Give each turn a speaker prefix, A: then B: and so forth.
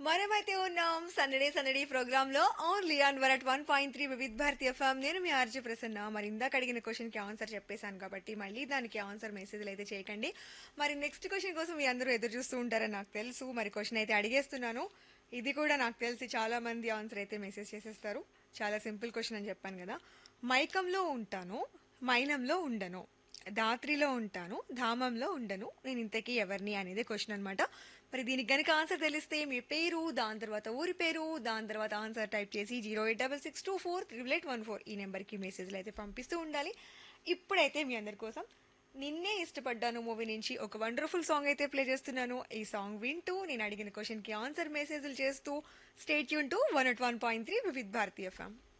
A: మనమైతే ఉన్నాం సందడే సందడి ప్రోగ్రామ్ లో only on one at one point three Vividh Bharati FM నేను మీ ఆర్జీ ప్రసన్న మరి ఇందాక అడిగిన క్వశ్చన్ కి ఆన్సర్ చెప్పేశాను కాబట్టి మళ్ళీ దానికి ఆన్సర్ మెసేజ్లు అయితే చేయకండి మరి నెక్స్ట్ క్వశ్చన్ కోసం మీ అందరూ ఎదురు చూస్తూ ఉంటారని నాకు తెలుసు మరి క్వశ్చన్ అయితే అడిగేస్తున్నాను ఇది కూడా నాకు తెలిసి చాలా మంది ఆన్సర్ అయితే మెసేజ్ చేసేస్తారు చాలా సింపుల్ క్వశ్చన్ అని చెప్పాను కదా మైకంలో ఉంటాను మైనంలో ఉండను దాత్రిలో ఉంటాను ధామంలో ఉండను నేను ఇంతకీ ఎవరిని అనేది క్వశ్చన్ అనమాట మరి దీనికి గనుక ఆన్సర్ తెలిస్తే మీ పేరు దాని తర్వాత ఊరి పేరు దాని తర్వాత ఆన్సర్ టైప్ చేసి zero eight double six two four triple eight one four ఈ నెంబర్కి మెసేజ్లు అయితే పంపిస్తూ ఉండాలి ఇప్పుడైతే మీ అందరి కోసం నిన్నే ఇష్టపడ్డాను మూవీ నుంచి ఒక వండర్ఫుల్ సాంగ్ అయితే ప్లే చేస్తున్నాను ఈ సాంగ్ వింటూ నేను అడిగిన క్వశ్చన్కి ఆన్సర్ మెసేజ్లు చేస్తూ స్టేట్ యూన్ to one at one point three Vividh Bharati ఫ్యామ్